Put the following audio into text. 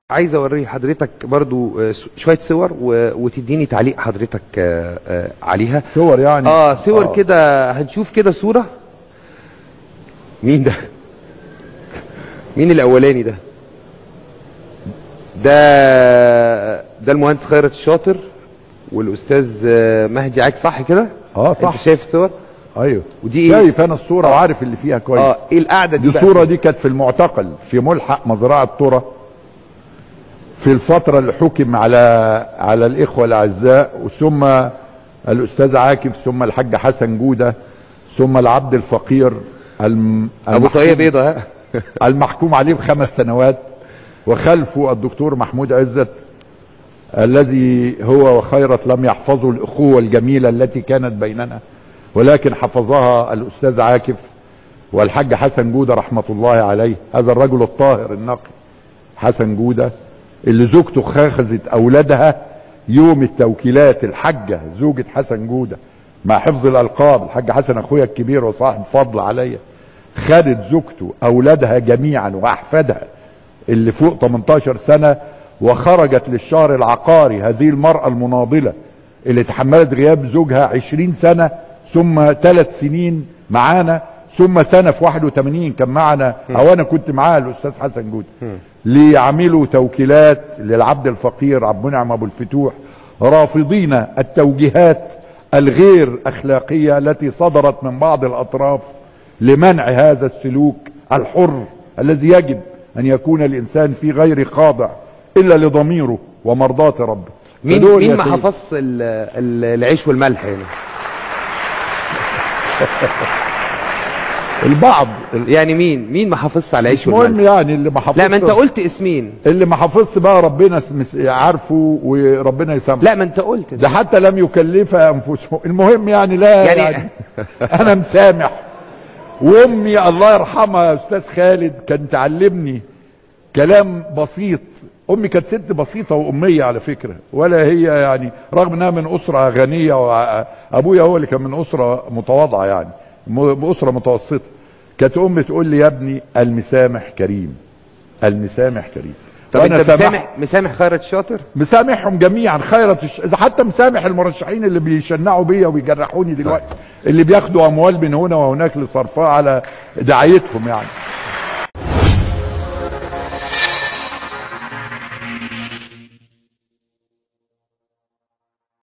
عايز اوري حضرتك برضو آه، س- شويه صور و- وتديني تعليق حضرتك آه، آه، عليها صور يعني اه صور كده هنشوف كده صوره مين ده مين الاولاني ده ده ده المهندس خيرت الشاطر والاستاذ آه، مهدي عاك صح كده اه صح انت شايف الصور ايوه ودي إيه؟ شايف انا الصوره وعارف اللي فيها كويس اه ايه القعده دي دي بقى؟ الصوره دي كانت في المعتقل في ملحق مزرعه ترى في الفتره اللي حكم على على الاخوه الاعزاء ثم الاستاذ عاكف ثم الحاج حسن جوده ثم العبد الفقير الم... ابو طاقيه بيضه ها المحكوم عليه بخمس سنوات وخلفه الدكتور محمود عزت الذي هو وخيرت لم يحفظوا الأخوة الجميلة التي كانت بيننا ولكن حفظها الأستاذ عاكف والحاج حسن جودة رحمة الله عليه هذا الرجل الطاهر النقي حسن جودة اللي زوجته خاخزت أولادها يوم التوكيلات الحجة زوجة حسن جودة مع حفظ الألقاب الحاج حسن أخويا الكبير وصاحب فضل عليا خدت زوجته أولادها جميعا وأحفادها اللي فوق 18 سنة وخرجت للشهر العقاري هذه المرأة المناضلة اللي تحملت غياب زوجها 20 سنة ثم ثلاث سنين معانا ثم سنة في 81 كان معنا أو أنا كنت معاه الأستاذ حسن جود ليعملوا توكيلات للعبد الفقير عبد المنعم أبو الفتوح رافضين التوجيهات الغير أخلاقية التي صدرت من بعض الأطراف لمنع هذا السلوك الحر الذي يجب أن يكون الإنسان في غير خاضع إلا لضميره ومرضاة ربه مين فدول يا مين ما سيدي. حفظش ال- ال- العيش والملح هنا البعض يعني مين مين ما حافظش على العيش المهم والملح يعني اللي ما حفظش لا ما انت قلت اسمين اللي ما حفظش بقى ربنا مس- عارفه وربنا يسامحه لا ما انت قلت ده حتى لم يكلف انفسهم المهم يعني لا يعني- يعني, يعني انا مسامح وامي الله يرحمها يا استاذ خالد كان تعلمني كلام بسيط امي كانت ست بسيطه واميه على فكره ولا هي يعني رغم انها من اسره غنيه وابويا هو اللي كان من اسره متواضعه يعني م- اسره متوسطه كانت امي تقول لي يا ابني المسامح كريم المسامح كريم طب وأنا انت سامحت. مسامح مسامح خيرت الشاطر مسامحهم جميعا خيرة الش... حتى مسامح المرشحين اللي بيشنعوا بيا وبيجرحوني دلوقتي اللي بياخدوا اموال من هنا وهناك لصرفها على دعايتهم يعني